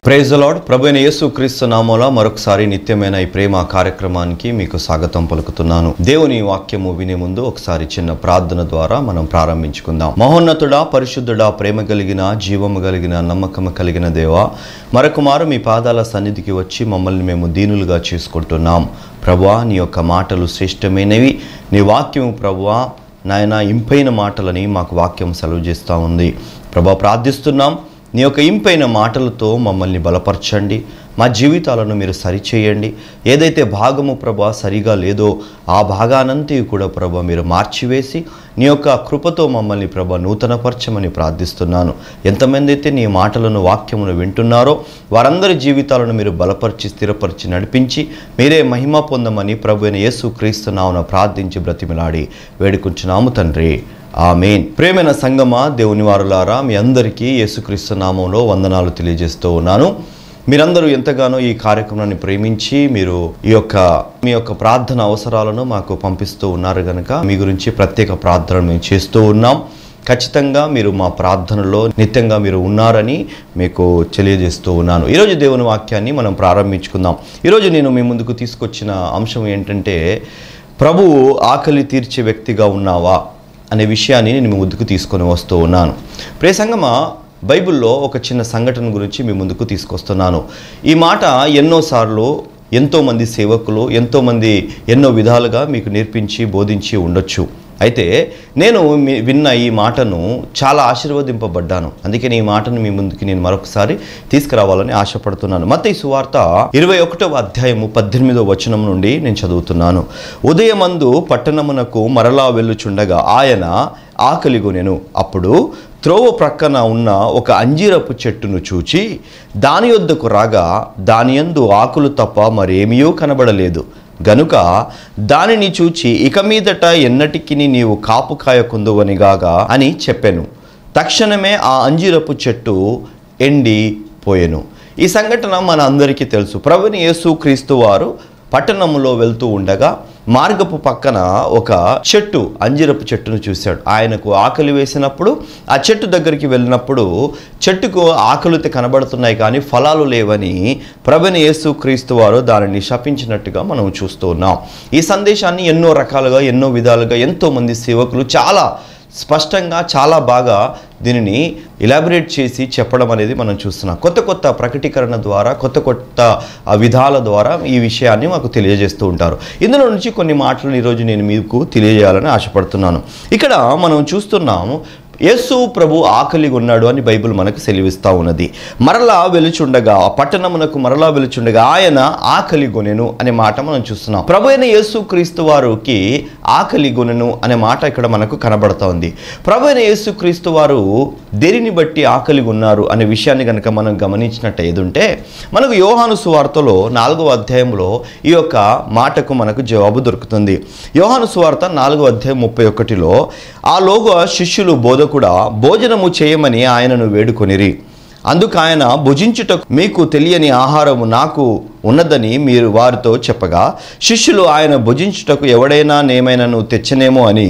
praise lord ప్రభు అయిన యేసు క్రీస్తు నామూల మరొకసారి నిత్యమైన ఈ ప్రేమ కార్యక్రమానికి మీకు స్వాగతం పలుకుతున్నాను దేవుని వాక్యము వినే ముందు ఒకసారి చిన్న ప్రార్థన ద్వారా మనం ప్రారంభించుకుందాం మహోన్నతుడా పరిశుద్ధుడా ప్రేమ కలిగిన జీవము కలిగిన నమ్మకము కలిగిన దేవా మరొకమారు మీ పాదాల సన్నిధికి వచ్చి మమ్మల్ని మేము దీనులుగా చేసుకుంటున్నాం ప్రభువా నీ యొక్క మాటలు శ్రేష్టమైనవి నీ వాక్యము ప్రభువా నాయన ఇంపైన మాటలని మాకు వాక్యం సెలవు చేస్తూ ఉంది ప్రభా ప్రార్థిస్తున్నాం నీ యొక్క ఇంపైన మాటలతో మమ్మల్ని బలపరచండి మా జీవితాలను మీరు సరిచేయండి ఏదైతే భాగము ప్రభా సరిగా లేదో ఆ భాగానంతా కూడా ప్రభా మీరు మార్చివేసి నీ యొక్క కృపతో మమ్మల్ని ప్రభా నూతనపరచమని ప్రార్థిస్తున్నాను ఎంతమంది అయితే నీ మాటలను వాక్యమును వింటున్నారో వారందరి జీవితాలను మీరు బలపరిచి స్థిరపరిచి నడిపించి మీరే మహిమ పొందమని ప్రభు అయిన యేసు క్రీస్తునామున ప్రార్థించి బ్రతిమిలాడి వేడుకుంటున్నాము తండ్రి ఆమెన్ ప్రేమైన సంగమా దేవుని వారులారా మీ అందరికీ యేసుక్రీస్తు నామంలో వందనాలు తెలియజేస్తూ ఉన్నాను మీరందరూ ఎంతగానో ఈ కార్యక్రమాన్ని ప్రేమించి మీరు ఈ యొక్క మీ యొక్క ప్రార్థన అవసరాలను మాకు పంపిస్తూ ఉన్నారు కనుక మీ గురించి ప్రత్యేక ప్రార్థన మేము చేస్తూ ఉన్నాం ఖచ్చితంగా మీరు మా ప్రార్థనలో నిత్యంగా మీరు ఉన్నారని మీకు తెలియజేస్తూ ఉన్నాను ఈరోజు దేవుని వాక్యాన్ని మనం ప్రారంభించుకుందాం ఈరోజు నేను మీ ముందుకు తీసుకొచ్చిన అంశం ఏంటంటే ప్రభువు ఆకలి తీర్చే వ్యక్తిగా ఉన్నావా అనే విషయాన్ని నేను మీ ముందుకు తీసుకొని వస్తూ ఉన్నాను ప్రియ సంగమా బైబిల్లో ఒక చిన్న సంఘటన గురించి మీ ముందుకు తీసుకొస్తున్నాను ఈ మాట ఎన్నోసార్లు ఎంతోమంది సేవకులు ఎంతోమంది ఎన్నో విధాలుగా మీకు నేర్పించి బోధించి ఉండొచ్చు అయితే నేను మీ- విన్న ఈ మాటను చాలా ఆశీర్వదింపబడ్డాను అందుకని ఈ మాటను మీ ముందుకి నేను మరొకసారి తీసుకురావాలని ఆశపడుతున్నాను మత ఈ సువార్త ఇరవై ఒకటవ అధ్యాయము పద్దెనిమిదవ వచనం నుండి నేను చదువుతున్నాను ఉదయమందు పట్టణమునకు మరలా వెళ్ళుచుండగా ఆయన ఆకలిగొనెను అప్పుడు త్రోవ ప్రక్కన ఉన్న ఒక అంజీరపు చెట్టును చూచి దాని యొద్దకు రాగా దాని యందు ఆకులు తప్ప మరేమీయూ కనబడలేదు గనుక దానిని చూచి ఇక మీదట ఎన్నటికి నీవు కాపు కాయకుందువనిగాగా అని చెప్పెను తక్షణమే ఆ అంజీరపు చెట్టు ఎండి పోయెను ఈ సంఘటన మన అందరికీ తెలుసు ప్రభుని యేసు క్రీస్తు వారు పట్టణంలో వెళ్తూ ఉండగా మార్గపు పక్కన ఒక చెట్టు అంజిరపు చెట్టును చూశాడు ఆయనకు ఆకలి వేసినప్పుడు ఆ చెట్టు దగ్గరికి వెళ్ళినప్పుడు చెట్టుకు ఆకలితే కనబడుతున్నాయి కానీ ఫలాలు లేవని ప్రభుని యేసు క్రీస్తు వారు దానిని శపించినట్టుగా మనం చూస్తూ ఉన్నాం ఈ సందేశాన్ని ఎన్నో రకాలుగా ఎన్నో విధాలుగా ఎంతోమంది సేవకులు చాలా స్పష్టంగా చాలా బాగా దీనిని ఇలాబరేట్ చేసి చెప్పడం అనేది మనం చూస్తున్నాం కొత్త కొత్త ప్రకటీకరణ ద్వారా కొత్త కొత్త ఆ, విధాల ద్వారా ఈ విషయాన్ని మాకు తెలియజేస్తూ ఉంటారు ఇందులో నుంచి కొన్ని మాటలను ఈరోజు నేను మీకు తెలియజేయాలని ఆశపడుతున్నాను ఇక్కడ మనం చూస్తున్నాము యేసు ప్రభు ఆకలిగా ఉన్నాడు అని బైబిల్ మనకు సెలవిస్తూ ఉన్నది మరలా వెలుచుండగా ఆ పట్టణమునకు మరలా వెలుచుండగా ఆయన ఆకలి గొనెను అనే మాట మనం చూస్తున్నాం ప్రభు అయిన యేసు క్రీస్తు వారికి ఆకలి గొనెను అనే మాట ఇక్కడ మనకు కనబడతా ఉంది ప్రభు అయిన యేసు క్రీస్తు వారు దేనిని బట్టి ఆకలి ఉన్నారు అనే విషయాన్ని కనుక మనం గమనించినట్టు ఏదుంటే మనకు యోహాను సువార్తలో నాలుగవ అధ్యాయంలో ఈ యొక్క మాటకు మనకు జవాబు దొరుకుతుంది యోహాను సువార్త నాలుగవ అధ్యాయం ముప్పై ఒకటిలో ఆ లోగా శిష్యులు బోధకుడా భోజనము చేయమని ఆయనను వేడుకొనిరి అందుకు ఆయన భుజించుటకు మీకు తెలియని ఆహారము నాకు ఉన్నదని మీరు వారితో చెప్పగా శిష్యులు ఆయన భుజించుటకు ఎవడైనా నేమైనాను తెచ్చనేమో అని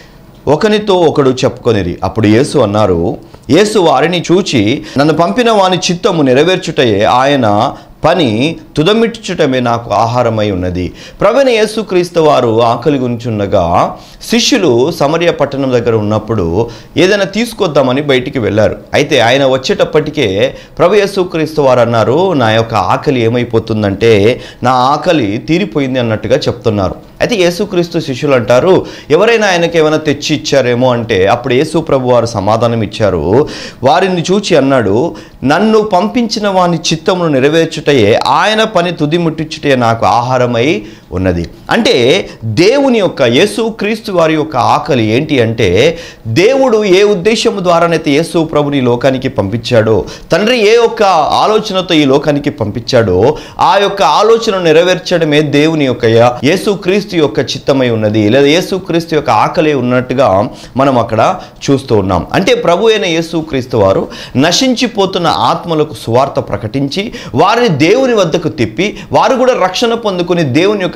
ఒకనితో ఒకడు చెప్పుకొనిరి అప్పుడు యేసు అన్నారు యేసు వారిని చూచి నన్ను పంపిన వాని చిత్తము నెరవేర్చుటయే ఆయన పని తుదమిట్టుటమే నాకు ఆహారమై ఉన్నది ప్రవీణ యేసుక్రీస్తు వారు ఆకలి గుంచుండగా శిష్యులు సమర్య పట్టణం దగ్గర ఉన్నప్పుడు ఏదైనా తీసుకొద్దామని బయటికి వెళ్ళారు అయితే ఆయన వచ్చేటప్పటికే ప్రభు యేసుక్రీస్తు వారు అన్నారు నా యొక్క ఆకలి ఏమైపోతుందంటే నా ఆకలి తీరిపోయింది అన్నట్టుగా చెప్తున్నారు అయితే యేసుక్రీస్తు శిష్యులు అంటారు ఎవరైనా ఆయనకి ఏమైనా తెచ్చి ఇచ్చారేమో అంటే అప్పుడు యేసు ప్రభు వారు సమాధానం ఇచ్చారు వారిని చూచి అన్నాడు నన్ను పంపించిన వాని చిత్తమును నెరవేర్చుటయే ఆయన పని తుది ముట్టించుటే నాకు ఆహారమై ఉన్నది అంటే దేవుని యొక్క యేసు క్రీస్తు వారి యొక్క ఆకలి ఏంటి అంటే దేవుడు ఏ ఉద్దేశము ద్వారానైతే యేసు ప్రభుని ఈ లోకానికి పంపించాడో తండ్రి ఏ ఒక్క ఆలోచనతో ఈ లోకానికి పంపించాడో ఆ యొక్క ఆలోచన నెరవేర్చడమే దేవుని యొక్క యేసు క్రీస్తు యొక్క చిత్తమై ఉన్నది లేదా యేసు క్రీస్తు యొక్క ఆకలి ఉన్నట్టుగా మనం అక్కడ చూస్తూ ఉన్నాం అంటే ప్రభు అయిన యేసు క్రీస్తు వారు నశించిపోతున్న ఆత్మలకు సువార్త ప్రకటించి వారిని దేవుని వద్దకు తిప్పి వారు కూడా రక్షణ పొందుకుని దేవుని యొక్క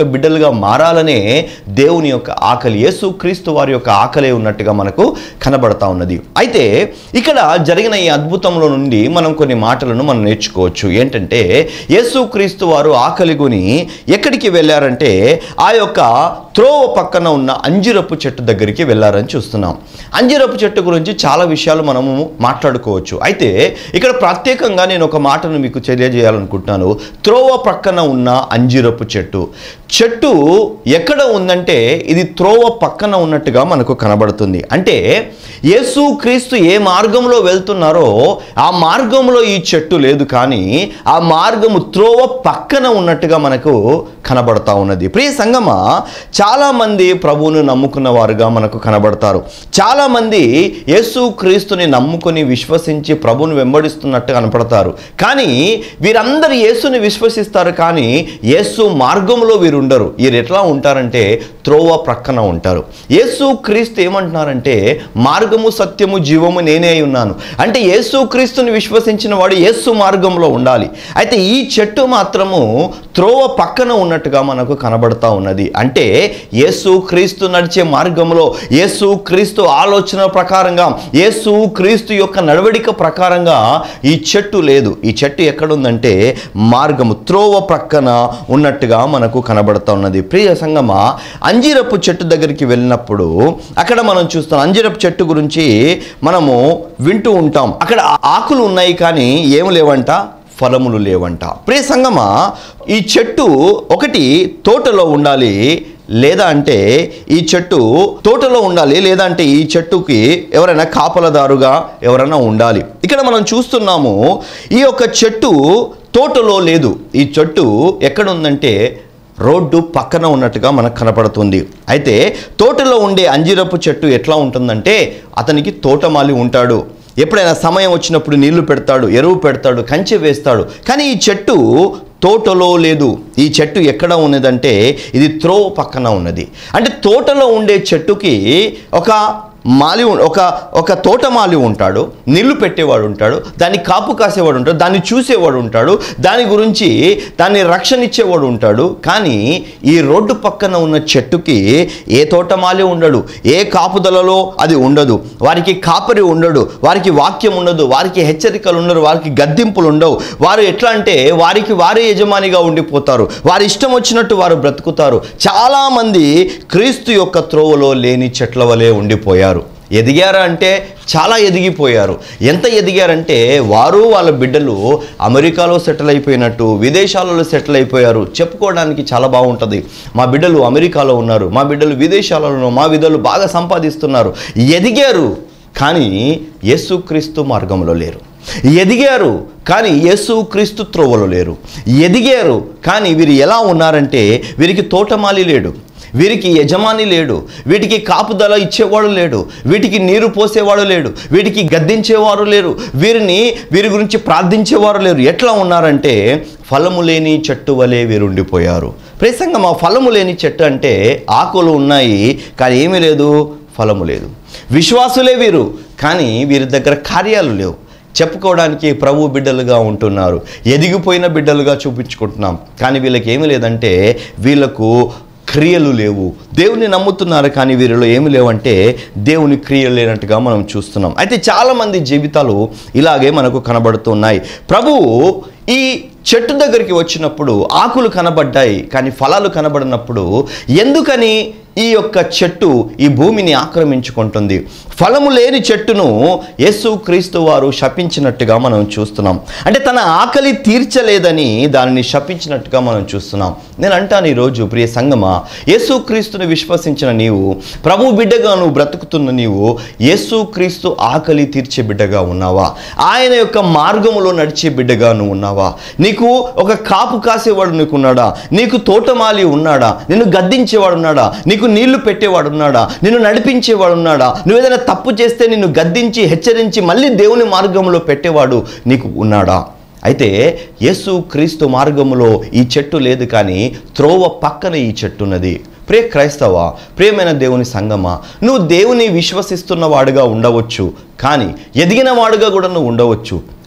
బిడ్డలుగా మారాలనే దేవుని యొక్క ఆకలి యేసు క్రీస్తు వారి యొక్క ఆకలే ఉన్నట్టుగా మనకు కనబడతా ఉన్నది అయితే ఇక్కడ జరిగిన ఈ అద్భుతంలో నుండి మనం కొన్ని మాటలను మనం నేర్చుకోవచ్చు ఏంటంటే యేసు క్రీస్తు వారు ఆకలి కొని ఎక్కడికి వెళ్ళారంటే ఆ యొక్క త్రోవ పక్కన ఉన్న అంజిరపు చెట్టు దగ్గరికి వెళ్ళారని చూస్తున్నాం అంజిరపు చెట్టు గురించి చాలా విషయాలు మనము మాట్లాడుకోవచ్చు అయితే ఇక్కడ ప్రత్యేకంగా నేను ఒక మాటను మీకు తెలియజేయాలనుకుంటున్నాను త్రోవ పక్కన ఉన్న అంజిరపు చెట్టు చెట్టు ఎక్కడ ఉందంటే ఇది త్రోవ పక్కన ఉన్నట్టుగా మనకు కనబడుతుంది అంటే యేసు క్రీస్తు ఏ మార్గంలో వెళ్తున్నారో ఆ మార్గంలో ఈ చెట్టు లేదు కానీ ఆ మార్గము త్రోవ పక్కన ఉన్నట్టుగా మనకు కనబడతా ఉన్నది ప్రియ సంగమా చాలామంది ప్రభువును నమ్ముకున్న వారుగా మనకు కనబడతారు చాలామంది యేసు క్రీస్తుని నమ్ముకొని విశ్వసించి ప్రభువును వెంబడిస్తున్నట్టు కనపడతారు కానీ వీరందరూ యేసుని విశ్వసిస్తారు కానీ యేసు మార్గంలో వీరు ఉండరు వీరు ఎట్లా ఉంటారంటే త్రోవ ప్రక్కన ఉంటారు యేసు క్రీస్తు ఏమంటున్నారంటే మార్గము సత్యము జీవము నేనే అయి ఉన్నాను అంటే యేసు క్రీస్తుని విశ్వసించిన వాడు యేసు మార్గంలో ఉండాలి అయితే ఈ చెట్టు మాత్రము త్రోవ పక్కన ఉన్నట్టుగా మనకు కనబడతా ఉన్నది అంటే యేసు క్రీస్తు నడిచే మార్గంలో యేసు క్రీస్తు ఆలోచన ప్రకారంగా యేసు క్రీస్తు యొక్క నడవడిక ప్రకారంగా ఈ చెట్టు లేదు ఈ చెట్టు ఎక్కడుందంటే మార్గము త్రోవ ప్రక్కన ఉన్నట్టుగా మనకు కనబడతా ఉన్నది ప్రియ సంగమ అంజీరపు చెట్టు దగ్గరికి వెళ్ళినప్పుడు అక్కడ మనం చూస్తాం అంజీరపు చెట్టు గురించి మనము వింటూ ఉంటాం అక్కడ ఆకులు ఉన్నాయి కానీ ఏమి లేవంట ఫలములు లేవంట ప్రియ సంగమ ఈ చెట్టు ఒకటి తోటలో ఉండాలి లేదా అంటే ఈ చెట్టు తోటలో ఉండాలి లేదా అంటే ఈ చెట్టుకి ఎవరైనా కాపలదారుగా ఎవరైనా ఉండాలి ఇక్కడ మనం చూస్తున్నాము ఈ యొక్క చెట్టు తోటలో లేదు ఈ చెట్టు ఎక్కడ ఉందంటే రోడ్డు పక్కన ఉన్నట్టుగా మనకు కనపడుతుంది అయితే తోటలో ఉండే అంజీరపు చెట్టు ఎట్లా ఉంటుందంటే అతనికి తోటమాలి ఉంటాడు ఎప్పుడైనా సమయం వచ్చినప్పుడు నీళ్లు పెడతాడు ఎరువు పెడతాడు కంచె వేస్తాడు కానీ ఈ చెట్టు తోటలో లేదు ఈ చెట్టు ఎక్కడ ఉన్నదంటే ఇది త్రో పక్కన ఉన్నది అంటే తోటలో ఉండే చెట్టుకి ఒక మాలి ఉం- ఒక ఒక తోటమాలి ఉంటాడు నీళ్లు పెట్టేవాడు ఉంటాడు దాన్ని కాపు కాసేవాడు ఉంటాడు దాన్ని చూసేవాడు ఉంటాడు దాని గురించి దాన్ని రక్షణ ఇచ్చేవాడు ఉంటాడు కానీ ఈ రోడ్డు పక్కన ఉన్న చెట్టుకి ఏ తోటమాలి ఉండడు ఏ కాపుదలలో అది ఉండదు వారికి కాపరి ఉండడు వారికి వాక్యం ఉండదు వారికి హెచ్చరికలు ఉండరు వారికి గద్దింపులు ఉండవు వారు ఎట్లా అంటే వారికి వారే యజమానిగా ఉండిపోతారు వారి ఇష్టం వచ్చినట్టు వారు బ్రతుకుతారు చాలామంది క్రీస్తు యొక్క త్రోవలో లేని చెట్ల వలె ఉండిపోయారు ఎదిగారా అంటే చాలా ఎదిగిపోయారు ఎంత ఎదిగారంటే వారు వాళ్ళ బిడ్డలు అమెరికాలో సెటిల్ అయిపోయినట్టు విదేశాలలో సెటిల్ అయిపోయారు చెప్పుకోవడానికి చాలా బాగుంటుంది మా బిడ్డలు అమెరికాలో ఉన్నారు మా బిడ్డలు విదేశాలలో ఉన్నారు, మా బిడ్డలు బాగా సంపాదిస్తున్నారు ఎదిగారు కానీ యేసుక్రీస్తు మార్గంలో లేరు ఎదిగారు కానీ యేసుక్రీస్తు త్రోవలో లేరు ఎదిగారు కానీ వీరు ఎలా ఉన్నారంటే వీరికి తోటమాలి లేడు వీరికి యజమాని లేడు వీటికి కాపుదల ఇచ్చేవాడు లేడు వీటికి నీరు పోసేవాడు లేడు వీటికి గద్దించేవారు లేరు వీరిని వీరి గురించి ప్రార్థించేవారు లేరు ఎట్లా ఉన్నారంటే ఫలము లేని చెట్టు వలె వీరు ఉండిపోయారు ప్రసంగం ఆ ఫలము లేని చెట్టు అంటే ఆకులు ఉన్నాయి కానీ ఏమీ లేదు ఫలము లేదు విశ్వాసులే వీరు కానీ వీరి దగ్గర కార్యాలు లేవు చెప్పుకోవడానికి ప్రభు బిడ్డలుగా ఉంటున్నారు ఎదిగిపోయిన బిడ్డలుగా చూపించుకుంటున్నాం కానీ వీళ్ళకి ఏమీ లేదంటే వీళ్ళకు క్రియలు లేవు దేవుని నమ్ముతున్నారు కానీ వీరిలో ఏమి లేవంటే దేవుని క్రియలు లేనట్టుగా మనం చూస్తున్నాం అయితే చాలామంది జీవితాలు ఇలాగే మనకు కనబడుతున్నాయి ప్రభువు ఈ చెట్టు దగ్గరికి వచ్చినప్పుడు ఆకులు కనబడ్డాయి కానీ ఫలాలు కనబడినప్పుడు ఎందుకని ఈ యొక్క చెట్టు ఈ భూమిని ఆక్రమించుకుంటుంది ఫలము లేని చెట్టును యేసు క్రీస్తు వారు శపించినట్టుగా మనం చూస్తున్నాం అంటే తన ఆకలి తీర్చలేదని దానిని శపించినట్టుగా మనం చూస్తున్నాం నేను అంటాను ఈరోజు ప్రియ సంగమా యేసు క్రీస్తుని విశ్వసించిన నీవు ప్రభు బిడ్డగా నువ్వు బ్రతుకుతున్న నీవు యేసు క్రీస్తు ఆకలి తీర్చే బిడ్డగా ఉన్నావా ఆయన యొక్క మార్గములో నడిచే బిడ్డగా నువ్వు ఉన్నావా నీకు ఒక కాపు కాసేవాడు నీకు ఉన్నాడా నీకు తోటమాలి ఉన్నాడా నిన్ను గద్దించేవాడు ఉన్నాడా నీకు నీళ్లు పెట్టేవాడు ఉన్నాడా నిన్ను నడిపించేవాడు ఉన్నాడా నువ్వు ఏదైనా తప్పు చేస్తే నిన్ను గద్దించి హెచ్చరించి మళ్ళీ దేవుని మార్గంలో పెట్టేవాడు నీకు ఉన్నాడా అయితే యేసు క్రీస్తు మార్గములో ఈ చెట్టు లేదు కానీ త్రోవ పక్కన ఈ చెట్టు ఉన్నది ప్రియ క్రైస్తవ ప్రియమైన దేవుని సంగమా నువ్వు దేవుని విశ్వసిస్తున్న వాడుగా ఉండవచ్చు కానీ ఎదిగిన వాడుగా కూడా నువ్వు ఉండవచ్చు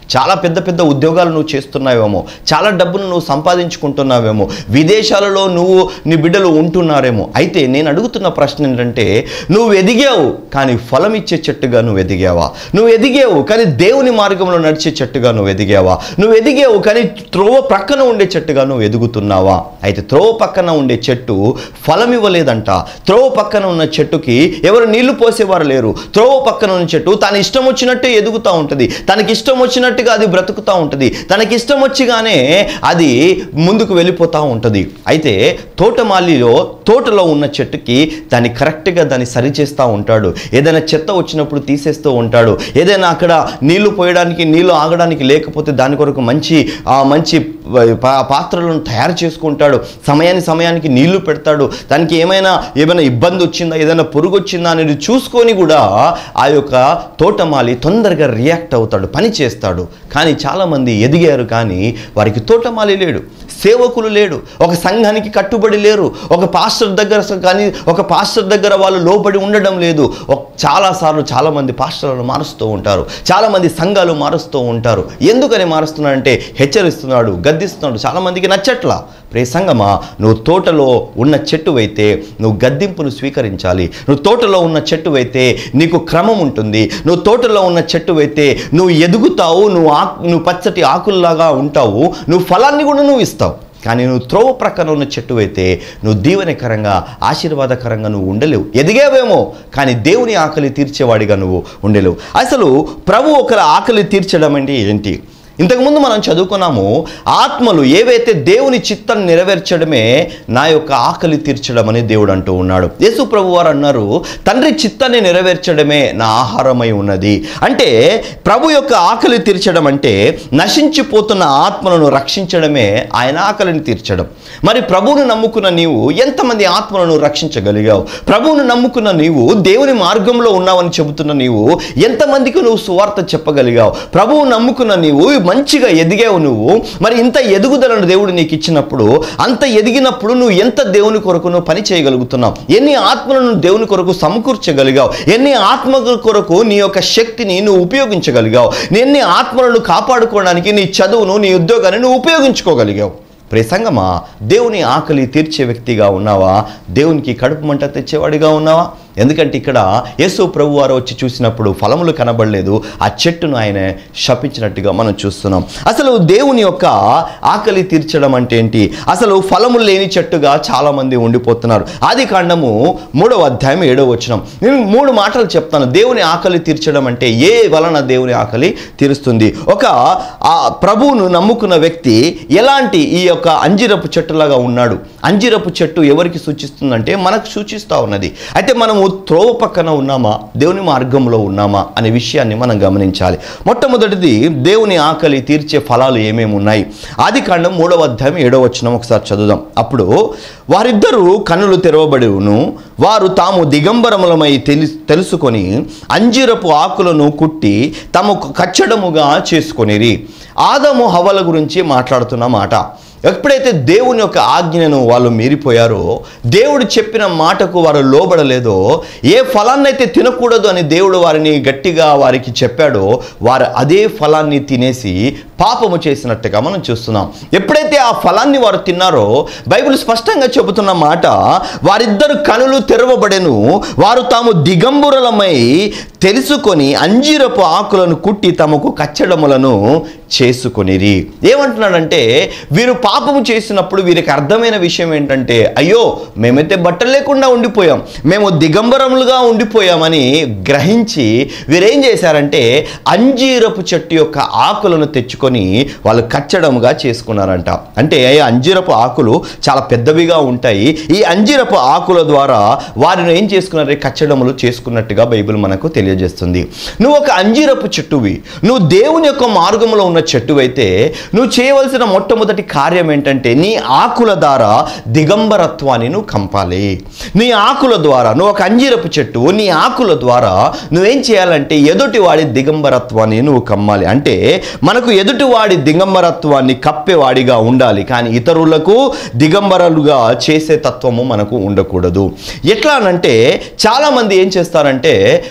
చాలా పెద్ద పెద్ద ఉద్యోగాలు నువ్వు చేస్తున్నావేమో చాలా డబ్బును నువ్వు సంపాదించుకుంటున్నావేమో విదేశాలలో నువ్వు నీ బిడ్డలు ఉంటున్నారేమో అయితే నేను అడుగుతున్న ప్రశ్న ఏంటంటే నువ్వు ఎదిగావు కానీ ఫలం ఇచ్చే చెట్టుగా నువ్వు ఎదిగావా నువ్వు ఎదిగావు కానీ దేవుని మార్గంలో నడిచే చెట్టుగా నువ్వు ఎదిగావా నువ్వు ఎదిగావు కానీ త్రోవ ప్రక్కన ఉండే చెట్టుగా నువ్వు ఎదుగుతున్నావా అయితే త్రోవ పక్కన ఉండే చెట్టు ఫలం ఇవ్వలేదంట త్రోవ పక్కన ఉన్న చెట్టుకి ఎవరు నీళ్లు పోసేవారు లేరు త్రోవ పక్కన ఉన్న చెట్టు తన ఇష్టం వచ్చినట్టే ఎదుగుతూ ఉంటుంది తనకి ఇష్టం వచ్చినట్టుగా అది బ్రతుకుతూ ఉంటుంది తనకి ఇష్టం వచ్చిగానే అది ముందుకు వెళ్ళిపోతూ ఉంటుంది అయితే తోటమాలిలో తోటలో ఉన్న చెట్టుకి దాన్ని కరెక్ట్గా దాన్ని సరిచేస్తూ ఉంటాడు ఏదైనా చెత్త వచ్చినప్పుడు తీసేస్తూ ఉంటాడు ఏదైనా అక్కడ నీళ్లు పోయడానికి నీళ్లు ఆగడానికి లేకపోతే దాని కొరకు మంచి ఆ మంచి పా- పాత్రలను తయారు చేసుకుంటాడు సమయాన్ని సమయానికి నీళ్లు పెడతాడు దానికి ఏమైనా ఏమైనా ఇబ్బంది వచ్చిందా ఏదైనా పురుగు వచ్చిందా అనేది చూసుకొని కూడా ఆ యొక్క తోటమాలి తొందరగా రియాక్ట్ అవుతాడు పని చేస్తాడు కానీ చాలామంది ఎదిగారు కానీ వారికి తోటమాలి లేడు సేవకులు లేడు ఒక సంఘానికి కట్టుబడి లేరు ఒక పాస్టర్ దగ్గర స- కానీ ఒక పాస్టర్ దగ్గర వాళ్ళు లోబడి ఉండడం లేదు ఒక చాలాసార్లు చాలామంది పాస్టర్లను మారుస్తూ ఉంటారు చాలామంది సంఘాలు మారుస్తూ ఉంటారు ఎందుకని మారుస్తున్నాడంటే హెచ్చరిస్తున్నాడు గద్దిస్తున్నాడు చాలామందికి నచ్చట్లా ప్రే సంగమా నువ్వు తోటలో ఉన్న చెట్టువైతే నువ్వు గద్దింపును స్వీకరించాలి నువ్వు తోటలో ఉన్న చెట్టువైతే నీకు క్రమం ఉంటుంది నువ్వు తోటలో ఉన్న చెట్టువైతే నువ్వు ఎదుగుతావు నువ్వు ఆకు నువ్వు పచ్చటి ఆకుల్లాగా ఉంటావు నువ్వు ఫలాన్ని కూడా నువ్వు ఇస్తావు కానీ నువ్వు త్రోవ ప్రక్కన ఉన్న చెట్టు అయితే నువ్వు దీవెనకరంగా ఆశీర్వాదకరంగా నువ్వు ఉండలేవు ఎదిగావేమో కానీ దేవుని ఆకలి తీర్చేవాడిగా నువ్వు ఉండలేవు అసలు ప్రభు ఒకరి ఆకలి తీర్చడం అంటే ఏంటి ఇంతకుముందు మనం చదువుకున్నాము ఆత్మలు ఏవైతే దేవుని చిత్తాన్ని నెరవేర్చడమే నా యొక్క ఆకలి తీర్చడం అని దేవుడు అంటూ ఉన్నాడు యేసు ప్రభు వారు అన్నారు తండ్రి చిత్తాన్ని నెరవేర్చడమే నా ఆహారమై ఉన్నది అంటే ప్రభు యొక్క ఆకలి తీర్చడం అంటే నశించిపోతున్న ఆత్మలను రక్షించడమే ఆయన ఆకలిని తీర్చడం మరి ప్రభువును నమ్ముకున్న నీవు ఎంతమంది ఆత్మలను రక్షించగలిగావు ప్రభువును నమ్ముకున్న నీవు దేవుని మార్గంలో ఉన్నావని చెబుతున్న నీవు ఎంతమందికి నువ్వు సువార్త చెప్పగలిగావు ప్రభువు నమ్ముకున్న నీవు మంచిగా ఎదిగావు నువ్వు మరి ఇంత ఎదుగుదలను దేవుడు నీకు ఇచ్చినప్పుడు అంత ఎదిగినప్పుడు నువ్వు ఎంత దేవుని కొరకు నువ్వు పని చేయగలుగుతున్నావు ఎన్ని ఆత్మలను దేవుని కొరకు సమకూర్చగలిగావు ఎన్ని ఆత్మల కొరకు నీ యొక్క శక్తిని నువ్వు ఉపయోగించగలిగావు ఎన్ని ఆత్మలను కాపాడుకోవడానికి నీ చదువును నీ ఉద్యోగాన్ని నువ్వు ఉపయోగించుకోగలిగావు ప్రసంగమా దేవుని ఆకలి తీర్చే వ్యక్తిగా ఉన్నావా దేవునికి కడుపు మంట తెచ్చేవాడిగా ఉన్నావా ఎందుకంటే ఇక్కడ యేసు ప్రభు వారు వచ్చి చూసినప్పుడు ఫలములు కనబడలేదు ఆ చెట్టును ఆయన శపించినట్టుగా మనం చూస్తున్నాం అసలు దేవుని యొక్క ఆకలి తీర్చడం అంటే ఏంటి అసలు ఫలములు లేని చెట్టుగా చాలామంది ఉండిపోతున్నారు ఆది కాండము మూడవ అధ్యాయం ఏడవ వచనం నేను మూడు మాటలు చెప్తాను దేవుని ఆకలి తీర్చడం అంటే ఏ వలన దేవుని ఆకలి తీరుస్తుంది ఒక ఆ ప్రభువును నమ్ముకున్న వ్యక్తి ఎలాంటి ఈ యొక్క అంజిరపు చెట్టులాగా ఉన్నాడు అంజిరపు చెట్టు ఎవరికి సూచిస్తుందంటే మనకు సూచిస్తూ ఉన్నది అయితే మనము త్రోవ పక్కన ఉన్నామా దేవుని మార్గంలో ఉన్నామా అనే విషయాన్ని మనం గమనించాలి మొట్టమొదటిది దేవుని ఆకలి తీర్చే ఫలాలు ఏమేమి ఉన్నాయి ఆది కాండం మూడవ అధ్యాయం ఏడవ వచనం ఒకసారి చదువుదాం అప్పుడు వారిద్దరూ కన్నులు తెరవబడిను వారు తాము దిగంబరములమై తెలి తెలుసుకొని అంజిరపు ఆకులను కుట్టి తమకు కచ్చడముగా చేసుకొనిరి ఆదము హవల గురించి మాట్లాడుతున్న మాట ఎప్పుడైతే దేవుని యొక్క ఆజ్ఞను వాళ్ళు మీరిపోయారో దేవుడు చెప్పిన మాటకు వారు లోబడలేదో ఏ ఫలాన్నైతే తినకూడదు అని దేవుడు వారిని గట్టిగా వారికి చెప్పాడో వారు అదే ఫలాన్ని తినేసి పాపము చేసినట్టుగా మనం చూస్తున్నాం ఎప్పుడైతే ఆ ఫలాన్ని వారు తిన్నారో బైబిల్ స్పష్టంగా చెబుతున్న మాట వారిద్దరు కనులు తెరవబడెను వారు తాము దిగంబురలమై తెలుసుకొని అంజీరపు ఆకులను కుట్టి తమకు కచ్చడములను చేసుకొనిరి ఏమంటున్నాడంటే వీరు పాపము చేసినప్పుడు వీరికి అర్థమైన విషయం ఏంటంటే అయ్యో మేమైతే బట్టలు లేకుండా ఉండిపోయాం మేము దిగంబరములుగా ఉండిపోయామని గ్రహించి వీరేం చేశారంటే అంజీరపు చెట్టు యొక్క ఆకులను తెచ్చుకొని వాళ్ళు కచ్చడముగా చేసుకున్నారంట అంటే ఈ అంజీరపు ఆకులు చాలా పెద్దవిగా ఉంటాయి ఈ అంజీరపు ఆకుల ద్వారా వారిని ఏం చేసుకున్నారు కచ్చడములు చేసుకున్నట్టుగా బైబిల్ మనకు తెలియజేస్తుంది నువ్వు ఒక అంజీరపు చెట్టువి నువ్వు దేవుని యొక్క మార్గంలో ఉన్న చెట్టువైతే నువ్వు చేయవలసిన మొట్టమొదటి కార్యం ఏంటంటే నీ ఆకుల ద్వారా దిగంబరత్వాన్ని నువ్వు కంపాలి నీ ఆకుల ద్వారా నువ్వు ఒక అంజీరపు చెట్టు నీ ఆకుల ద్వారా నువ్వేం చేయాలంటే ఎదుటివాడి దిగంబరత్వాన్ని నువ్వు కమ్మాలి అంటే మనకు ఎదుటివాడి దిగంబరత్వాన్ని కప్పేవాడిగా ఉండాలి కానీ ఇతరులకు దిగంబరులుగా చేసే తత్వము మనకు ఉండకూడదు ఎట్లా అనంటే చాలామంది ఏం చేస్తారంటే ప్రార్థన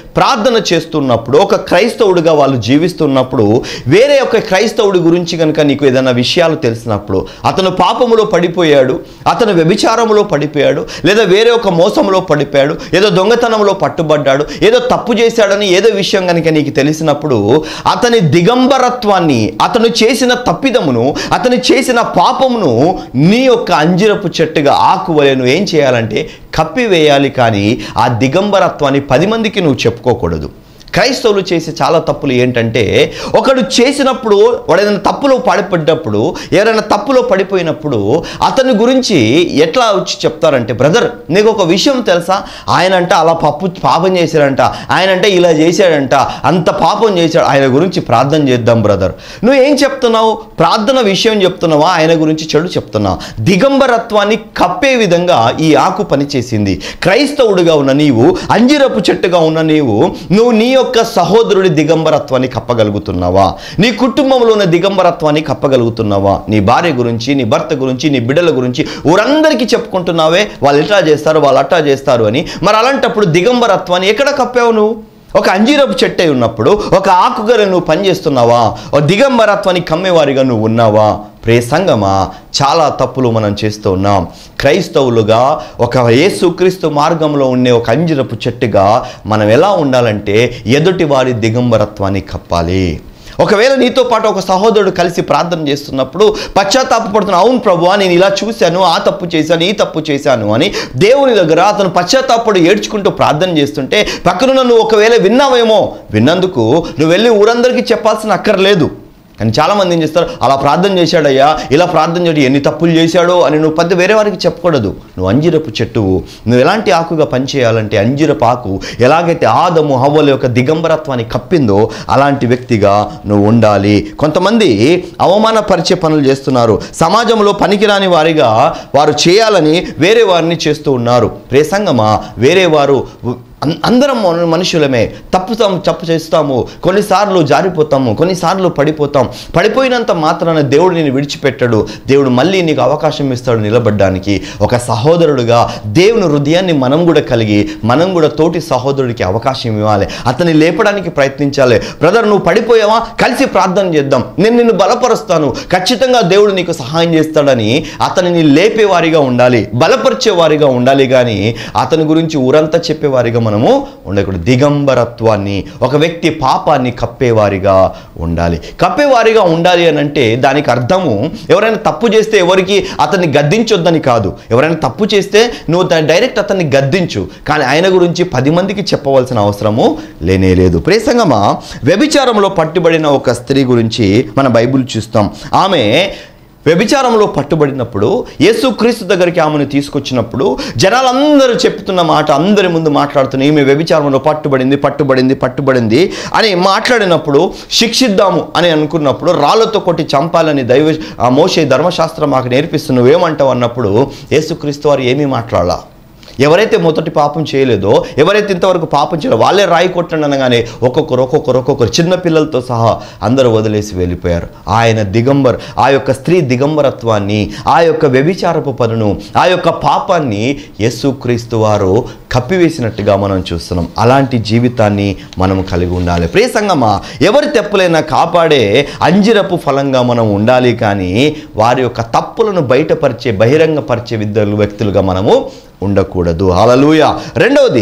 ప్రార్థన చేస్తున్నప్పుడు ఒక క్రైస్తవుడిగా వాళ్ళు జీవిస్తున్నప్పుడు వేరే ఒక క్రైస్తవుడి గురించి కనుక నీకు ఏదైనా విషయాలు తెలిసినప్పుడు అతను పాపములో పడిపోయాడు అతను వ్యభిచారములో పడిపోయాడు లేదా వేరే ఒక మోసంలో పడిపోయాడు ఏదో దొంగతనంలో పట్టుబడ్డాడు ఏదో తప్పు చేశాడని ఏదో విషయం కనుక నీకు తెలిసినప్పుడు అతని దిగంబరత్వాన్ని అతను చేసిన తప్పిదమును అతను చేసిన పాపమును నీ యొక్క అంజిరపు చెట్టుగా ఆకువలే నువ్వు ఏం చేయాలంటే కప్పివేయాలి కానీ ఆ దిగంబరత్వాన్ని పది మందికి నువ్వు చెప్పుకోకూడదు క్రైస్తవులు చేసే చాలా తప్పులు ఏంటంటే ఒకడు చేసినప్పుడు వాడు ఏదైనా తప్పులో పడిపడ్డప్పుడు ఎవరైనా తప్పులో పడిపోయినప్పుడు అతని గురించి ఎట్లా వచ్చి చెప్తారంటే బ్రదర్ నీకు ఒక విషయం తెలుసా ఆయన అంటే అలా పప్పు పాపం చేశాడంట ఆయన అంటే ఇలా చేశాడంట అంత పాపం చేశాడు ఆయన గురించి ప్రార్థన చేద్దాం బ్రదర్ నువ్వు ఏం చెప్తున్నావు ప్రార్థన విషయం చెప్తున్నావా ఆయన గురించి చెడు చెప్తున్నావు దిగంబరత్వాన్ని కప్పే విధంగా ఈ ఆకు పనిచేసింది క్రైస్తవుడిగా ఉన్న నీవు అంజిరపు చెట్టుగా ఉన్న నీవు నువ్వు నీ యొక్క సహోదరుడి దిగంబరత్వాన్ని కప్పగలుగుతున్నావా నీ కుటుంబంలో ఉన్న దిగంబరత్వాన్ని కప్పగలుగుతున్నావా నీ భార్య గురించి నీ భర్త గురించి నీ బిడ్డల గురించి ఊరందరికీ చెప్పుకుంటున్నావే వాళ్ళు ఇట్లా చేస్తారు వాళ్ళు అట్లా చేస్తారు అని మరి అలాంటప్పుడు దిగంబరత్వాన్ని ఎక్కడ కప్పావు నువ్వు ఒక అంజీరపు చెట్టే ఉన్నప్పుడు ఒక ఆకుగర నువ్వు పనిచేస్తున్నావా ఒక దిగంబరత్వాన్ని కమ్మేవారిగా నువ్వు ఉన్నావా ప్రే సంగమా చాలా తప్పులు మనం చేస్తూ ఉన్నాం క్రైస్తవులుగా ఒక యేసుక్రీస్తు మార్గంలో ఉండే ఒక అంజరపు చెట్టుగా మనం ఎలా ఉండాలంటే ఎదుటి వారి దిగంబరత్వాన్ని కప్పాలి ఒకవేళ నీతో పాటు ఒక సహోదరుడు కలిసి ప్రార్థన చేస్తున్నప్పుడు పశ్చాత్తాపడుతున్న అవును ప్రభు నేను ఇలా చూశాను ఆ తప్పు చేశాను ఈ తప్పు చేశాను అని దేవుని దగ్గర అతను పశ్చాత్తాపడు ఏడ్చుకుంటూ ప్రార్థన చేస్తుంటే పక్కన నువ్వు ఒకవేళ విన్నావేమో విన్నందుకు నువ్వు వెళ్ళి ఊరందరికీ చెప్పాల్సిన అక్కర్లేదు కానీ చాలామంది ఏం చేస్తారు అలా ప్రార్థన చేశాడయ్యా ఇలా ప్రార్థన చేయడం ఎన్ని తప్పులు చేశాడో అని నువ్వు పెద్ద వేరే వారికి చెప్పకూడదు నువ్వు అంజిరపు చెట్టువు నువ్వు ఎలాంటి ఆకుగా పనిచేయాలంటే అంజిరపు ఆకు ఎలాగైతే ఆదము హవ్వల యొక్క దిగంబరత్వాన్ని కప్పిందో అలాంటి వ్యక్తిగా నువ్వు ఉండాలి కొంతమంది అవమానపరిచే పనులు చేస్తున్నారు సమాజంలో పనికిరాని వారిగా వారు చేయాలని వేరే వారిని చేస్తూ ఉన్నారు రే సంగమా వేరే వారు అం- అందరం మన- మనుషులమే తప్పుతాం తప్పు చేస్తాము కొన్నిసార్లు జారిపోతాము కొన్నిసార్లు పడిపోతాం పడిపోయినంత మాత్రాన దేవుడు నేను విడిచిపెట్టాడు దేవుడు మళ్ళీ నీకు అవకాశం ఇస్తాడు నిలబడ్డానికి ఒక సహోదరుడుగా దేవుని హృదయాన్ని మనం కూడా కలిగి మనం కూడా తోటి సహోదరుడికి అవకాశం ఇవ్వాలి అతన్ని లేపడానికి ప్రయత్నించాలి బ్రదర్ నువ్వు పడిపోయావా కలిసి ప్రార్థన చేద్దాం నేను నిన్ను బలపరుస్తాను ఖచ్చితంగా దేవుడు నీకు సహాయం చేస్తాడని అతనిని లేపేవారిగా ఉండాలి బలపరిచేవారిగా ఉండాలి కానీ అతని గురించి ఊరంతా చెప్పేవారిగా మనము ఉండకూడదు దిగంబరత్వాన్ని ఒక వ్యక్తి పాపాన్ని కప్పేవారిగా ఉండాలి కప్పేవారిగా ఉండాలి అని అంటే దానికి అర్థము ఎవరైనా తప్పు చేస్తే ఎవరికి అతన్ని గద్దించొద్దని కాదు ఎవరైనా తప్పు చేస్తే నువ్వు దాన్ని డైరెక్ట్ అతన్ని గద్దించు కానీ ఆయన గురించి పది మందికి చెప్పవలసిన అవసరము లేనే లేదు ప్రేసంగమా వ్యభిచారంలో పట్టుబడిన ఒక స్త్రీ గురించి మన బైబిల్ చూస్తాం ఆమె వ్యభిచారంలో పట్టుబడినప్పుడు యేసుక్రీస్తు దగ్గరికి ఆమెను తీసుకొచ్చినప్పుడు జనాలందరూ చెప్తున్న మాట అందరి ముందు మాట్లాడుతున్న ఈమె వ్యభిచారంలో పట్టుబడింది పట్టుబడింది పట్టుబడింది అని మాట్లాడినప్పుడు శిక్షిద్దాము అని అనుకున్నప్పుడు రాళ్ళతో కొట్టి చంపాలని దైవ ఆ మోసే ధర్మశాస్త్రం మాకు నేర్పిస్తు నువ్వేమంటావు అన్నప్పుడు యేసుక్రీస్తు వారు ఏమీ మాట్లాడాల ఎవరైతే మొదటి పాపం చేయలేదో ఎవరైతే ఇంతవరకు పాపం చేయలేదో వాళ్ళే రాయి కొట్టండి అనగానే ఒక్కొక్కరు ఒక్కొక్కరు ఒక్కొక్కరు చిన్న పిల్లలతో సహా అందరూ వదిలేసి వెళ్ళిపోయారు ఆయన దిగంబర్ ఆ యొక్క స్త్రీ దిగంబరత్వాన్ని ఆ యొక్క వ్యభిచారపు పనును ఆ యొక్క పాపాన్ని యేసుక్రీస్తు వారు కప్పివేసినట్టుగా మనం చూస్తున్నాం అలాంటి జీవితాన్ని మనం కలిగి ఉండాలి ప్రియ సంగమా ఎవరి తెప్పులైనా కాపాడే అంజిరపు ఫలంగా మనం ఉండాలి కానీ వారి యొక్క తప్పులను బయటపరిచే బహిరంగపరిచే విద్యలు వ్యక్తులుగా మనము ఉండకూడదు హల్లెలూయ రెండవది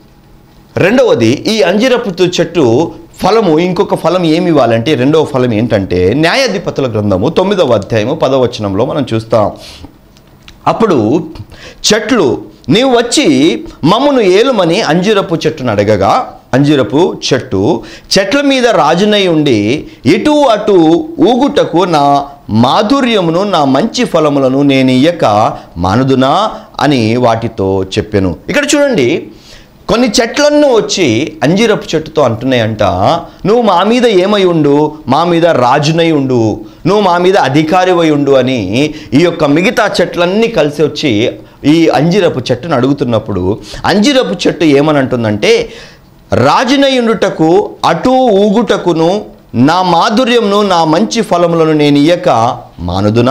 రెండవది ఈ అంజిరపు చెట్టు ఫలము ఇంకొక ఫలం ఏమి ఇవ్వాలంటే రెండవ ఫలం ఏంటంటే న్యాయాధిపతుల గ్రంథము తొమ్మిదవ అధ్యాయము పదవచనంలో మనం చూస్తాం అప్పుడు చెట్లు నీవు వచ్చి మమ్మును ఏలుమని అంజిరపు చెట్టును అడగగా అంజిరపు చెట్టు చెట్ల మీద రాజునై ఉండి ఇటు అటు ఊగుటకు నా మాధుర్యమును నా మంచి ఫలములను నేను ఇయ్యక మానుదునా అని వాటితో చెప్పాను ఇక్కడ చూడండి కొన్ని చెట్లన్నీ వచ్చి అంజీరపు చెట్టుతో అంటున్నాయంట నువ్వు మా మీద ఏమై ఉండు మా మీద రాజునై ఉండు నువ్వు మా మీద అధికారివై ఉండు అని ఈ యొక్క మిగతా చెట్లన్నీ కలిసి వచ్చి ఈ అంజీరపు చెట్టును అడుగుతున్నప్పుడు అంజీరపు చెట్టు ఏమని అంటుందంటే రాజునై ఉండుటకు అటు ఊగుటకును నా మాధుర్యంను నా మంచి ఫలములను నేను ఇయ్యక మానుదునా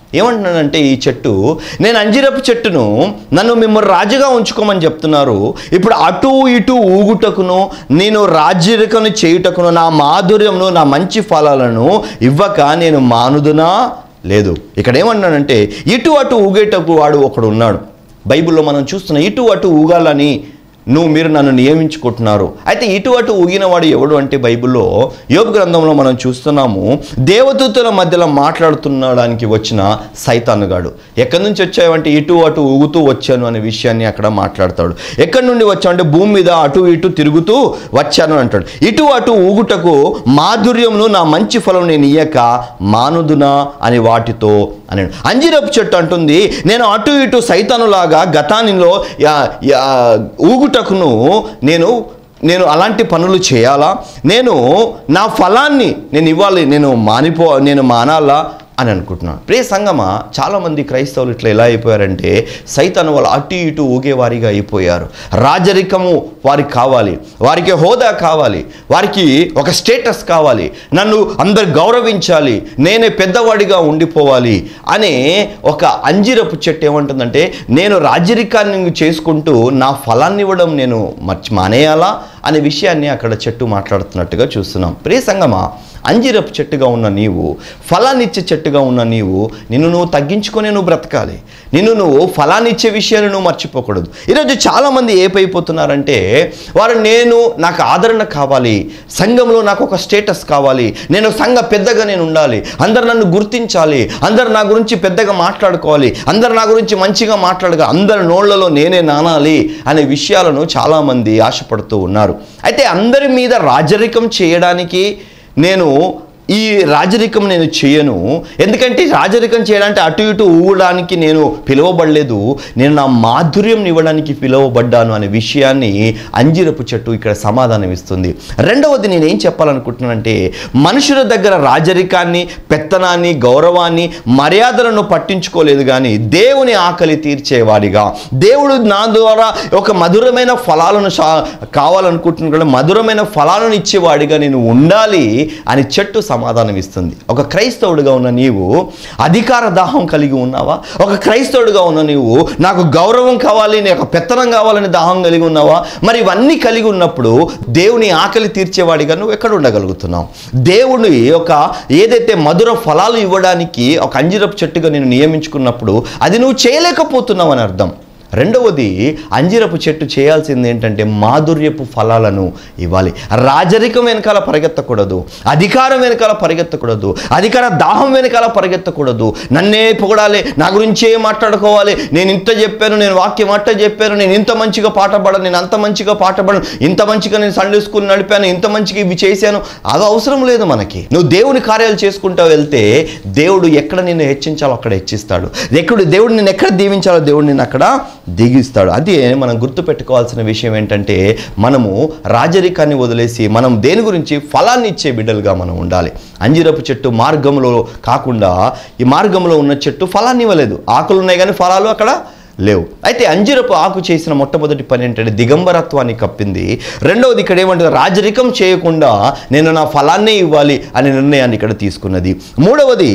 ఏమంటున్నానంటే ఈ చెట్టు నేను అంజిరపు చెట్టును నన్ను మిమ్మల్ని రాజుగా ఉంచుకోమని చెప్తున్నారు ఇప్పుడు అటు ఇటు ఊగుటకును నేను రాజ్యరికను చేయుటకును నా మాధుర్యమును నా మంచి ఫలాలను ఇవ్వక నేను మానుదునా లేదు ఇక్కడ ఏమన్నానంటే ఇటు అటు ఊగేటకు వాడు ఒకడు ఉన్నాడు బైబిల్లో మనం చూస్తున్న ఇటు అటు ఊగాలని నువ్వు మీరు నన్ను నియమించుకుంటున్నారు అయితే ఇటు అటు ఊగినవాడు ఎవడు అంటే బైబిల్లో యోగ గ్రంథంలో మనం చూస్తున్నాము దేవదూతుల మధ్యలో మాట్లాడుతున్నాడానికి వచ్చిన సైతానుగాడు ఎక్కడి నుంచి వచ్చావంటే ఇటు అటు ఊగుతూ వచ్చాను అనే విషయాన్ని అక్కడ మాట్లాడతాడు ఎక్కడి నుండి వచ్చావంటే భూమి మీద అటు ఇటు తిరుగుతూ వచ్చాను అంటాడు ఇటు అటు ఊగుటకు మాధుర్యమును నా మంచి ఫలం నేను ఇయ్యక మానుదునా అని వాటితో అని అంజిరపు చెట్టు అంటుంది నేను అటు ఇటు సైతానులాగా గతానిలో యా- యా- ఊగుటకును నేను నేను అలాంటి పనులు చేయాలా నేను నా ఫలాన్ని నేను ఇవ్వాలి నేను మానిపో నేను మానాలా అని అనుకుంటున్నాను ప్రియ సంగమా చాలామంది క్రైస్తవులు ఇట్లా ఎలా అయిపోయారంటే సైతాను వాళ్ళు అటు ఇటు ఊగేవారిగా అయిపోయారు రాజరికము వారికి కావాలి వారికి హోదా కావాలి వారికి ఒక స్టేటస్ కావాలి నన్ను అందరు గౌరవించాలి నేనే పెద్దవాడిగా ఉండిపోవాలి అనే ఒక అంజిరపు చెట్టు ఏమంటుందంటే నేను రాజరికాన్ని చేసుకుంటూ నా ఫలాన్ని ఇవ్వడం నేను మర్చి మానేయాలా అనే విషయాన్ని అక్కడ చెట్టు మాట్లాడుతున్నట్టుగా చూస్తున్నాం ప్రియ సంగమా అంజిరపు చెట్టుగా ఉన్న నీవు ఫలాన్నిచ్చే చెట్టుగా ఉన్న నీవు నిన్ను నువ్వు తగ్గించుకొని నువ్వు బ్రతకాలి నిన్ను నువ్వు ఫలాన్నిచ్చే విషయాన్ని నువ్వు మర్చిపోకూడదు ఈరోజు చాలామంది ఏపైపోతున్నారంటే వారు నేను నాకు ఆదరణ కావాలి సంఘంలో నాకు ఒక స్టేటస్ కావాలి నేను సంఘ పెద్దగా నేను ఉండాలి అందరు నన్ను గుర్తించాలి అందరు నా గురించి పెద్దగా మాట్లాడుకోవాలి అందరు నా గురించి మంచిగా మాట్లాడగా అందరి నోళ్లలో నేనే నానాలి అనే విషయాలను చాలామంది ఆశపడుతూ ఉన్నారు అయితే అందరి మీద రాజరికం చేయడానికి నేను ఈ రాజరికం నేను చేయను ఎందుకంటే రాజరికం చేయడానికి అటు ఇటు ఊగడానికి నేను పిలువబడలేదు నేను నా మాధుర్యం ఇవ్వడానికి పిలువబడ్డాను అనే విషయాన్ని అంజిరపు చెట్టు ఇక్కడ సమాధానం ఇస్తుంది రెండవది నేను ఏం చెప్పాలనుకుంటున్నానంటే మనుషుల దగ్గర రాజరికాన్ని పెత్తనాన్ని గౌరవాన్ని మర్యాదలను పట్టించుకోలేదు కానీ దేవుని ఆకలి తీర్చేవాడిగా దేవుడు నా ద్వారా ఒక మధురమైన ఫలాలను సా కావాలనుకుంటున్నాడు మధురమైన ఫలాలను ఇచ్చేవాడిగా నేను ఉండాలి అని చెట్టు సమాధానం ఇస్తుంది ఒక క్రైస్తవుడిగా ఉన్న నీవు అధికార దాహం కలిగి ఉన్నావా ఒక క్రైస్తవుడిగా ఉన్న నీవు నాకు గౌరవం కావాలి నాకు పెత్తనం కావాలని దాహం కలిగి ఉన్నావా మరి ఇవన్నీ కలిగి ఉన్నప్పుడు దేవుని ఆకలి తీర్చేవాడిగా నువ్వు ఎక్కడ ఉండగలుగుతున్నావు దేవుని ఒక ఏదైతే మధుర ఫలాలు ఇవ్వడానికి ఒక అంజిరపు చెట్టుగా నేను నియమించుకున్నప్పుడు అది నువ్వు చేయలేకపోతున్నావు అని అర్థం రెండవది అంజిరపు చెట్టు చేయాల్సింది ఏంటంటే మాధుర్యపు ఫలాలను ఇవ్వాలి రాజరికం వెనకాల పరిగెత్తకూడదు అధికారం వెనకాల పరిగెత్తకూడదు అధికార దాహం వెనకాల పరిగెత్తకూడదు నన్నే పొగడాలి నా గురించే మాట్లాడుకోవాలి నేను ఇంత చెప్పాను నేను వాక్యం అట్ట చెప్పాను నేను ఇంత మంచిగా పాట పాడను నేను అంత మంచిగా పాట పాడను ఇంత మంచిగా నేను సండే స్కూల్ నడిపాను ఇంత మంచిగా ఇవి చేశాను అది అవసరం లేదు మనకి నువ్వు దేవుని కార్యాలు చేసుకుంటూ వెళ్తే దేవుడు ఎక్కడ నిన్ను హెచ్చించాలో అక్కడ హెచ్చిస్తాడు ఎక్కడ దేవుడు నిన్ను ఎక్కడ దీవించాలో దేవుడు నిన్ను అక్కడ దిగిస్తాడు అదే మనం గుర్తుపెట్టుకోవాల్సిన విషయం ఏంటంటే మనము రాజరికాన్ని వదిలేసి మనం దేని గురించి ఫలాన్ని ఇచ్చే బిడ్డలుగా మనం ఉండాలి అంజిరపు చెట్టు మార్గంలో కాకుండా ఈ మార్గంలో ఉన్న చెట్టు ఫలాన్ని ఇవ్వలేదు ఆకులు ఉన్నాయి కానీ ఫలాలు అక్కడ లేవు అయితే అంజిరపు ఆకు చేసిన మొట్టమొదటి పని ఏంటంటే దిగంబరత్వాన్ని కప్పింది రెండవది ఇక్కడ ఏమంటుంది రాజరికం చేయకుండా నేను నా ఫలాన్నే ఇవ్వాలి అనే నిర్ణయాన్ని ఇక్కడ తీసుకున్నది మూడవది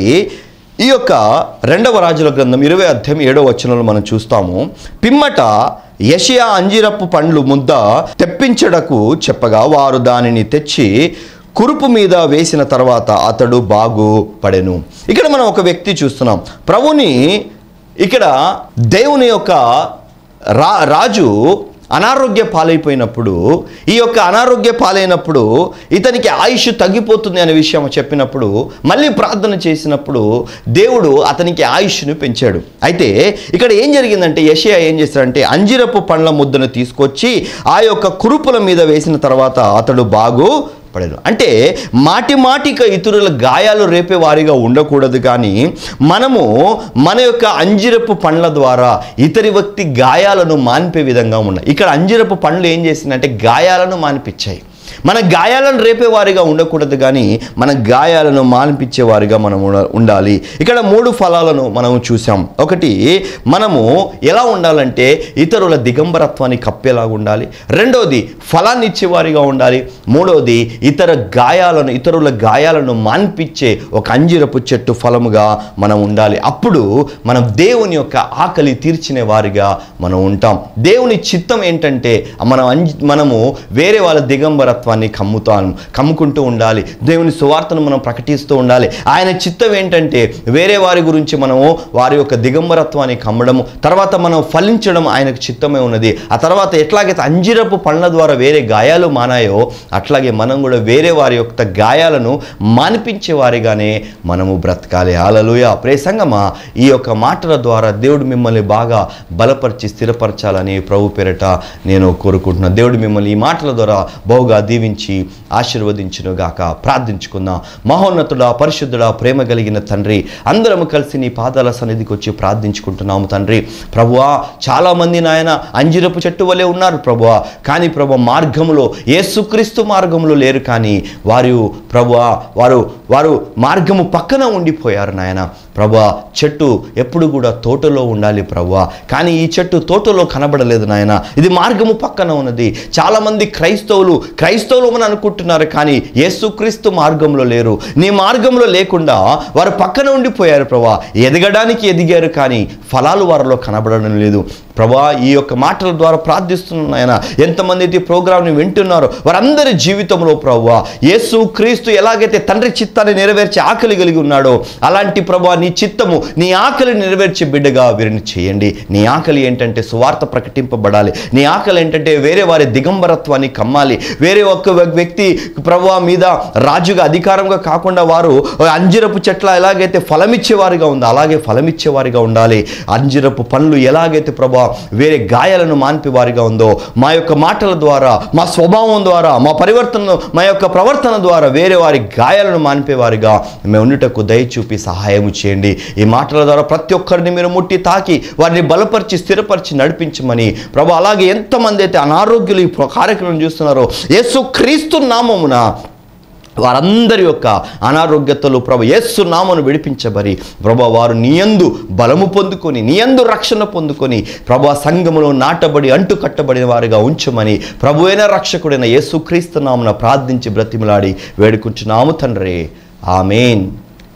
ఈ యొక్క రెండవ రాజుల గ్రంథం ఇరవై అధ్యాయం ఏడవ వచనంలో మనం చూస్తాము పిమ్మట యషియా అంజిరపు పండ్లు ముద్ద తెప్పించడకు చెప్పగా వారు దానిని తెచ్చి కురుపు మీద వేసిన తర్వాత అతడు బాగుపడెను ఇక్కడ మనం ఒక వ్యక్తి చూస్తున్నాం ప్రభుని ఇక్కడ దేవుని యొక్క రా రాజు అనారోగ్య పాలైపోయినప్పుడు ఈ యొక్క అనారోగ్య పాలైనప్పుడు ఇతనికి ఆయుష్ తగ్గిపోతుంది అనే విషయం చెప్పినప్పుడు మళ్ళీ ప్రార్థన చేసినప్పుడు దేవుడు అతనికి ఆయుష్ను పెంచాడు అయితే ఇక్కడ ఏం జరిగిందంటే యషయా ఏం చేశాడంటే అంజిరపు పండ్ల ముద్దను తీసుకొచ్చి ఆ యొక్క కురుపుల మీద వేసిన తర్వాత అతడు బాగు పడేను అంటే మాటి మాటిక ఇతరుల గాయాలు రేపే వారిగా ఉండకూడదు కానీ మనము మన యొక్క అంజిరపు పండ్ల ద్వారా ఇతరి వ్యక్తి గాయాలను మాన్పే విధంగా ఉన్నాయి ఇక్కడ అంజిరపు పండ్లు ఏం చేసిందంటే గాయాలను మాన్పించాయి మన గాయాలను రేపేవారిగా ఉండకూడదు కానీ మన గాయాలను మాన్పించేవారిగా మనం ఉండ- ఉండాలి ఇక్కడ మూడు ఫలాలను మనం చూసాం ఒకటి మనము ఎలా ఉండాలంటే ఇతరుల దిగంబరత్వాన్ని కప్పేలాగా ఉండాలి రెండవది ఫలాన్ని ఇచ్చేవారిగా ఉండాలి మూడవది ఇతర గాయాలను ఇతరుల గాయాలను మాన్పించే ఒక అంజిరపు చెట్టు ఫలముగా మనం ఉండాలి అప్పుడు మనం దేవుని యొక్క ఆకలి తీర్చిన వారిగా మనం ఉంటాం దేవుని చిత్తం ఏంటంటే మనం అంజి మనము వేరే వాళ్ళ దిగంబరత్వాన్ని కమ్ముతాను కమ్ముకుంటూ ఉండాలి దేవుని సువార్తను మనం ప్రకటిస్తూ ఉండాలి ఆయన చిత్తం ఏంటంటే వేరే వారి గురించి మనము వారి యొక్క దిగంబరత్వాన్ని కమ్మడము తర్వాత మనం ఫలించడం ఆయనకు చిత్తమే ఉన్నది ఆ తర్వాత ఎట్లాగైతే అంజిరపు పండ్ల ద్వారా వేరే గాయాలు మానాయో అట్లాగే మనం కూడా వేరే వారి యొక్క గాయాలను మానిపించే వారిగానే మనము బ్రతకాలి హాలలుయ ప్రే సంగమా ఈ యొక్క మాటల ద్వారా దేవుడు మిమ్మల్ని బాగా బలపరిచి స్థిరపరచాలని ప్రభు పేరట నేను కోరుకుంటున్నాను దేవుడు మిమ్మల్ని ఈ మాటల ద్వారా బహుగా దీవించి ఆశీర్వదించును గాక ప్రార్థించుకుందాం మహోన్నతుడా పరిశుద్ధుడా ప్రేమ కలిగిన తండ్రి అందరము కలిసి నీ పాదాల సన్నిధికి వచ్చి ప్రార్థించుకుంటున్నాము తండ్రి ప్రభువా చాలామంది నాయన అంజిరపు చెట్టు వలె ఉన్నారు ప్రభువా కానీ ప్రభు మార్గములో యేసుక్రీస్తు మార్గములో లేరు కానీ వారు ప్రభువా వారు వారు మార్గము పక్కన ఉండిపోయారు నాయన ప్రభా చెట్టు ఎప్పుడు కూడా తోటలో ఉండాలి ప్రభా కానీ ఈ చెట్టు తోటలో కనబడలేదు నాయన ఇది మార్గము పక్కన ఉన్నది చాలామంది క్రైస్తవులు క్రైస్తవులు అని అనుకుంటున్నారు కానీ యేసుక్రీస్తు మార్గంలో లేరు నీ మార్గంలో లేకుండా వారు పక్కన ఉండిపోయారు ప్రభా ఎదగడానికి ఎదిగారు కానీ ఫలాలు వారిలో కనబడడం లేదు ప్రభా ఈ యొక్క మాటల ద్వారా ప్రార్థిస్తున్నాను ఆయన ఎంతమంది అయితే ఈ ప్రోగ్రామ్ని వింటున్నారో వారందరి జీవితంలో ప్రభా యేసు క్రీస్తు ఎలాగైతే తండ్రి చిత్తాన్ని నెరవేర్చి ఆకలి కలిగి ఉన్నాడో అలాంటి ప్రభా నీ చిత్తము నీ ఆకలిని నెరవేర్చే బిడ్డగా వీరిని చేయండి నీ ఆకలి ఏంటంటే సువార్త ప్రకటింపబడాలి నీ ఆకలి ఏంటంటే వేరే వారి దిగంబరత్వాన్ని కమ్మాలి వేరే ఒక్క వ్య- వ్యక్తి ప్రభా మీద రాజుగా అధికారంగా కాకుండా వారు అంజిరపు చెట్ల ఎలాగైతే ఫలమిచ్చేవారిగా ఉందో అలాగే ఫలమిచ్చేవారిగా ఉండాలి అంజిరపు పండ్లు ఎలాగైతే ప్రభా వేరే గాయాలను మాన్పేవారిగా ఉందో మా యొక్క మాటల ద్వారా మా స్వభావం ద్వారా మా పరివర్తన మా యొక్క ప్రవర్తన ద్వారా వేరే వారి గాయాలను మాన్పేవారిగా మేము ఉండుటకు దయ చూపి సహాయం చేయండి ఈ మాటల ద్వారా ప్రతి ఒక్కరిని మీరు ముట్టి తాకి వారిని బలపరిచి స్థిరపరిచి నడిపించమని ప్రభు అలాగే ఎంతమంది అయితే అనారోగ్యులు ఈ కార్యక్రమం చూస్తున్నారో యేసు క్రీస్తు నామమున వారందరి యొక్క అనారోగ్యతలు ప్రభు యేసు నామను విడిపించబరి ప్రభు వారు నీయందు బలము పొందుకొని నీయందు రక్షణ పొందుకొని ప్రభు సంఘములో నాటబడి అంటు కట్టబడిన వారిగా ఉంచమని ప్రభు అయిన రక్షకుడైన యేసు క్రీస్తు నామున ప్రార్థించి బ్రతిమలాడి వేడుకుంటున్నాము తండ్రి ఆమెన్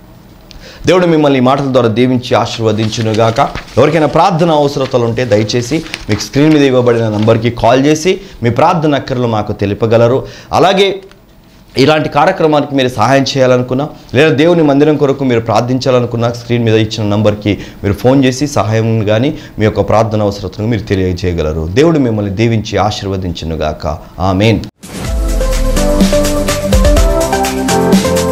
దేవుడు మిమ్మల్ని ఈ మాటల ద్వారా దీవించి ఆశీర్వదించునుగాక ఎవరికైనా ప్రార్థన అవసరతలు ఉంటే దయచేసి మీకు స్క్రీన్ మీద ఇవ్వబడిన నంబర్కి కాల్ చేసి మీ ప్రార్థన అక్కర్లు మాకు తెలుపగలరు అలాగే ఇలాంటి కార్యక్రమానికి మీరు సహాయం చేయాలనుకున్నా లేదా దేవుని మందిరం కొరకు మీరు ప్రార్థించాలనుకున్నా స్క్రీన్ మీద ఇచ్చిన నంబర్కి మీరు ఫోన్ చేసి సహాయం కానీ మీ యొక్క ప్రార్థన అవసరతను మీరు తెలియజేయగలరు దేవుడు మిమ్మల్ని దీవించి ఆశీర్వదించునుగాక ఆమెన్